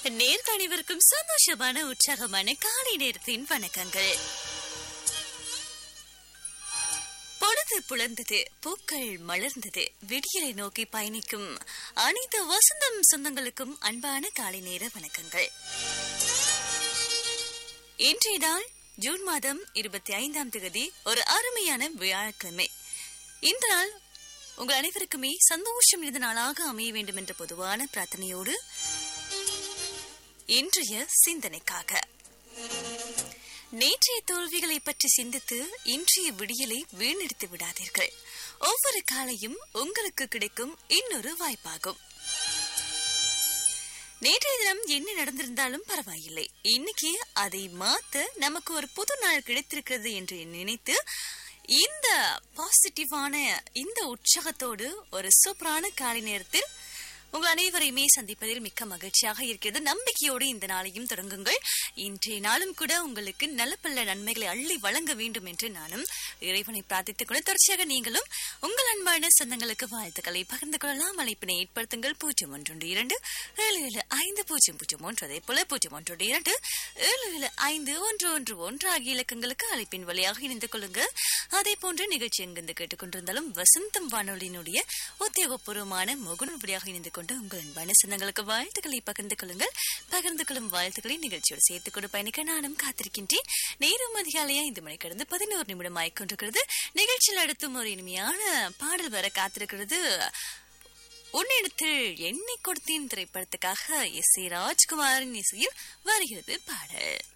நேர்கள் அனைவருக்கும் சந்தோஷமான உற்சாகமான காலை நேரத்தின் வணக்கங்கள் பொழுது புலர்ந்தது பூக்கள் மலர்ந்தது விடியலை நோக்கி பயணிக்கும் அனைத்து வசந்தம் சொந்தங்களுக்கும் அன்பான காலை நேர வணக்கங்கள் இன்றைய நாள் ஜூன் மாதம் இருபத்தி ஐந்தாம் தேதி ஒரு அருமையான வியாழக்கிழமை இந்த நாள் உங்கள் அனைவருக்குமே சந்தோஷம் இருந்த நாளாக அமைய வேண்டும் என்ற பொதுவான பிரார்த்தனையோடு இன்றைய சிந்தனைக்காக நேற்றைய தோல்விகளை பற்றி சிந்தித்து இன்றைய விடியலை வீணெடுத்து விடாதீர்கள் ஒவ்வொரு காலையும் உங்களுக்கு கிடைக்கும் இன்னொரு வாய்ப்பாகும் நேற்றைய தினம் என்ன நடந்திருந்தாலும் பரவாயில்லை இன்னைக்கு அதை மாத்த நமக்கு ஒரு புது நாள் கிடைத்திருக்கிறது என்று நினைத்து இந்த பாசிட்டிவான இந்த உற்சாகத்தோடு ஒரு சூப்பரான காலை நேரத்தில் உங்கள் அனைவரையுமே சந்திப்பதில் மிக்க மகிழ்ச்சியாக இருக்கிறது நம்பிக்கையோடு இந்த நாளையும் தொடங்குங்கள் இன்றைய நாளும் கூட உங்களுக்கு நல்ல பல நன்மைகளை அள்ளி வழங்க வேண்டும் என்று நானும் இறைவனை பிரார்த்தித்துக் கொண்டு தொடர்ச்சியாக நீங்களும் உங்கள் அன்பான சொந்தங்களுக்கு வாழ்த்துக்களை பகிர்ந்து கொள்ளலாம் அழைப்பினை ஏற்படுத்துங்கள் பூஜ்ஜியம் ஒன்று இரண்டு ஏழு ஏழு ஐந்து பூஜ்ஜியம் பூஜ்ஜியம் ஒன்று அதே போல பூஜ்ஜியம் ஒன்று இரண்டு ஏழு ஏழு ஐந்து ஒன்று ஒன்று ஒன்று ஆகிய இலக்கங்களுக்கு அழைப்பின் வழியாக இணைந்து கொள்ளுங்கள் அதே போன்ற நிகழ்ச்சி எங்கிருந்து கேட்டுக்கொண்டிருந்தாலும் வசந்தம் வானொலியினுடைய உத்தியோகபூர்வமான முகநூல் வழியாக இணைந்து கொண்டு உங்கள் அன்பான சொந்தங்களுக்கு வாழ்த்துக்களை பகிர்ந்து கொள்ளுங்கள் பகிர்ந்து கொள்ளும் வாழ்த்துக்களை நிகழ்ச்சியோடு சேர்த்துக் கொண்டு பயணிக்க நானும் காத்திருக்கின்றேன் நேரம் அதிகாலையா ஐந்து மணி கடந்து பதினோரு நிமிடம் ஆய்கொண்டிருக்கிறது நிகழ்ச்சியில் அடுத்தும் ஒரு இனிமையான பாடல் வர காத்திருக்கிறது உன்னிடத்தில் எண்ணெய் கொடுத்தேன் திரைப்படத்துக்காக எஸ் ஏ ராஜ்குமாரின் இசையில் வருகிறது பாடல்